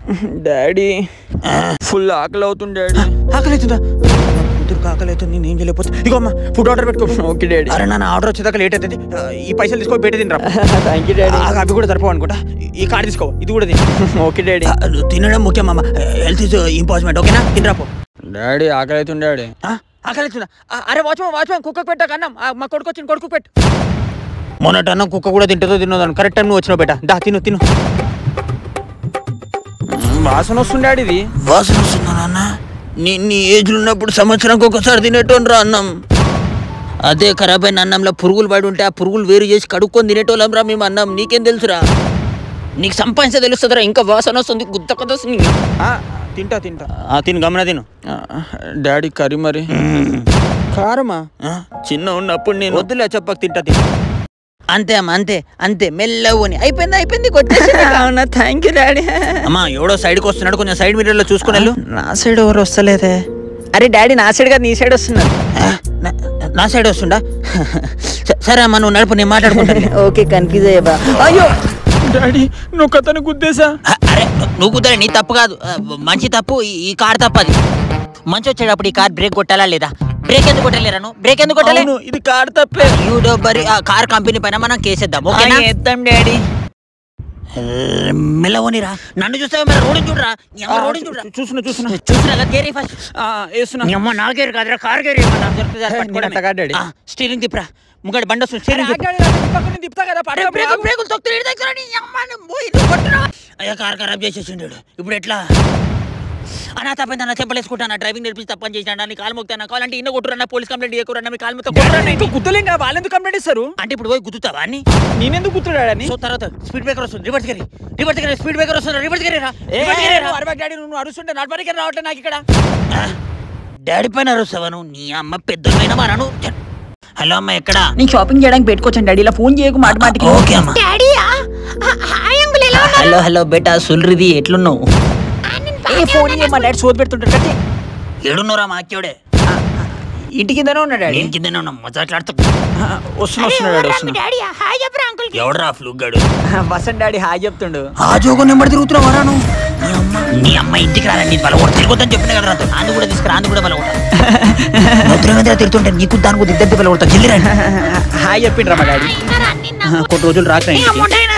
Daddy full ఆకలి అవుతుంది daddy ఆకలి అవుతుందా కూతురు ఆకలి అవుతుంది నేను ఏం చేయలేకపోతే ఇగో అమ్మా ఫుడ్ ఆర్డర్ పెట్టుకో ఓకే డాడీ అరే నాన్న ఆర్డర్ వచ్చేదాకా లేట్ అవుతుంది ఆ, ఈ పైసలు తీసుకో బయట తినరా థ్యాంక్ యూ డాడీ ఆ, అవి కూడా సరిపోవు అనుకుంటా ఈ- ఈ కార్డు తీసుకో ఇది కూడా తిను ఓకే డాడీ ఆ, నువ్వు తినడం ముఖ్యం అమ్మ హెల్త్ ఇస్ ఇంపార్టెంట్ ఓకేనా తినరా పో డాడీ ఆకలి అవుతుంది డాడీ ఆ, ఆకలి అవుతుందా ఆ, అరే వాచ్మన్ వాచ్మన్ కుక్కకు పెట్టా కన్నం ఆ, మా కొడుకు వచ్చింది కొడుకు పెట్టు మొన్నట అన్నం కుక్క కూడా తింటుందో తిన్నదో కరెక్ట్ టైం నువ్వు వచ్చినావు బేటా దా తిను తిను వాసన వస్తుంది డాడీ ఇది వాసన వస్తుందా నాన్న నీ నీ ఏజ్లో ఉన్నప్పుడు సంవత్సరానికి ఒకసారి తినేటోన్ రా అన్నం అదే ఖరాబ్ అయిన అన్నంలో పురుగులు పడి ఉంటే ఆ పురుగులు వేరు చేసి కడుక్కొని తినేటోళ్ళం రా మేము అన్నం నీకేం తెలుసురా నీకు సంపాదించే తెలుస్తుందిరా ఇంకా వాసన వస్తుంది గుద్ద కొద్ద వస్తుంది ఆ, తింటా తింటా ఆ, తిను గమన తిను ఆ, డాడీ కర్రీ మరి కారమా ఆ, చిన్న ఉన్నప్పుడు నేను వద్దులే చెప్పక తింటా తింటా అంతే అమ్మ అంతే అంతే మెల్లవని అయిపోయింది అయిపోయింది అవునా థ్యాంక్ యూ డాడీ అమ్మా ఎవడో సైడ్కి వస్తున్నాడు కొంచెం సైడ్ మిర్రర్ లో చూసుకుని వెళ్ళు నా సైడ్ ఎవరు వస్తలేదే అరే డాడీ నా సైడ్ కాదు నీ సైడ్ వస్తున్నారు ఆ, నా- నా సైడ్ వస్తుండా స- సరే అమ్మా నువ్వు నడుపు నేను మాట్లాడుకుంటాను ఓకే కన్ఫ్యూజ్ అయ్యా అయ్యో డాడీ నువ్వు కథను గుద్దేశా అరే ను- నువ్వు కుదరే నీ తప్పు కాదు ఆ, మంచి తప్పు ఈ- ఈ కార్ తప్పు అది మంచి వచ్చేటప్పుడు ఈ కార్ బ్రేక్ కొట్టాలా లేదా బ్రేక్ ఎందుకు కొట్టలేరా నువ్వు బ్రేక్ ఎందుకు కొట్టాలి అవును ఇది కార్ తప్పే యూడో బరి ఆ కార్ కంపెనీ పైన మనం కేసేద్దాం ఓకేనా ఎత్తాం డాడీ మెల్లవనిరా నన్ను చూస్తావా మరి రోడ్డు చూడరా నీ అమ్మ రోడ్డు చూడరా చూస్తున్నా చూస్తున్నా చూసినా గేరీ ఫస్ట్ ఆ, వేస్తున్నా నీ అమ్మ నా గేరు కాదురా కార్ గేరు నేను అట్లా కాదు, డాడీ. స్టీరింగ్ తిప్పరా ముంగడి బండి వస్తుంది స్టీరింగ్ తిప్పు అరే, బ్రేకులు బ్రేకులు తొక్కుతూ ఈడ దగ్గర నీ అమ్మ నీ పోయి నువ్వు కొట్టురా. అయ్యా కార్ ఖరాబ్ చేసేసిండు ఈడు. ఇప్పుడు ఎట్లా అన్నా తప్పైంది అన్న చెప్పలేసుకుంటాను డ్రైవింగ్ నేర్పించి తప్పని చేసినా నీ కాలు మొక్తాను కావాలంటే ఇన్న కొట్టురన్నా పోలీస్ కంప్లైంట్ చేయకురన్నా మీ కాలు మొత్తం కొట్టురన్నా ఇంకా గుద్దలేం కదా వాళ్ళు ఎందుకు కంప్లైంట్ ఇస్తారు అంటే ఇప్పుడు పోయి గుద్దుతావా అని నేనెందుకు గుర్తుడాడని సో తర్వాత స్పీడ్ బ్రేకర్ వస్తుంది రివర్స్ గేరి రివర్స్ గేరి స్పీడ్ బ్రేకర్ వస్తుంది రివర్స్ గేరి రా రివర్స్ గేరి రా అరవై డాడీ నువ్వు అరుస్తుంటే నడపడానికి రావట్లేదు నాకు ఇక్కడ డాడీ పైన అరుస్తావా నువ్వు నీ అమ్మ పెద్దమైన మారాను హలో అమ్మ ఎక్కడా నీకు షాపింగ్ చేయడానికి పెట్టుకోవచ్చండి డాడీ ఇలా ఫోన్ చేయకు మాట మాటికి ఓకే అమ్మా హలో హలో బేటా సుల్రిది ఎట్లున్నావు ఏ ఫోన్ ఇయ్యి, మా డాడీ సోది పెడుతుంటాడు కట్టి ఏడున్నరా మాక్యోడే ఇంటి కిందనే ఉన్నాడు డాడీ నేను కిందనే ఉన్నా మజాట్లాడుతూ ఆ, వస్తున్నా వస్తున్నా డాడీ వస్తున్నా ఎవడరా ఫ్లూక్ గాడు వసంత్ డాడీ హాయ్ చెప్తుండు ఆ జోగో నెంబర్ తిరుగుతున్నావు వరాను నీ అమ్మ నీ అమ్మ ఇంటికి రారా నీ బల కూడా తిరగొద్దని చెప్పిన కదా నాతో అందు కూడా తీసుకురా అందు కూడా బల కొడతా ఉత్తరవేంద్ర తిరుగుతుంటే నీకు దానికి ఇద్దరికి బల కొడతా జిల్లి రండి హాయ్ చెప్పిండ్రా మా డాడీ కొన్ని రోజులు రాక ఇంటికి